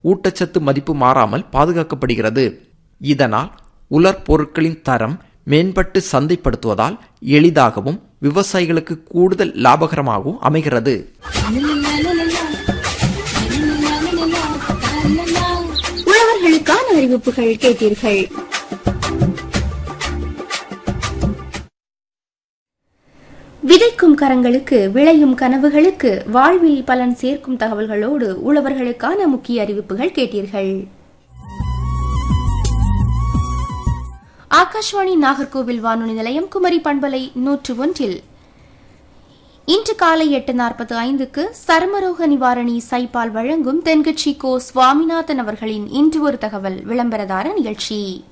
ஊட்டச்சத்து மதிப்பு மாறாமல் பாதுகாக்கப்படுகிறது இதனால் உலர் பொருட்களின் தரம் மேம்பட்டு சந்தைப்படுத்துவதால் எளிதாகவும் விவசாயிகளுக்கு கூடுதல் லாபகரமாகவும் அமைகிறது உழவர்களுக்கான அறிவிப்புகள் கேட்டீர்கள் விதைக்கும் கரங்களுக்கு விளையும் கனவுகளுக்கு வாழ்வில் பலன் சேர்க்கும் தகவல்களோடு உழவர்களுக்கான முக்கிய அறிவிப்புகள் கேட்டீர்கள் ஆகாஷ்வாணி நாகர்கோவில் வானொலி நிலையம் குமரி பண்பலை நூற்று ஒன்றில் இன்று காலை எட்டு நாற்பத்து ஐந்துக்கு சர்மரோக நிவாரணி சைபால் வழங்கும் தென்கட்சி கோ சுவாமிநாதன் அவர்களின் இன்று ஒரு தகவல் விளம்பரதார நிகழ்ச்சி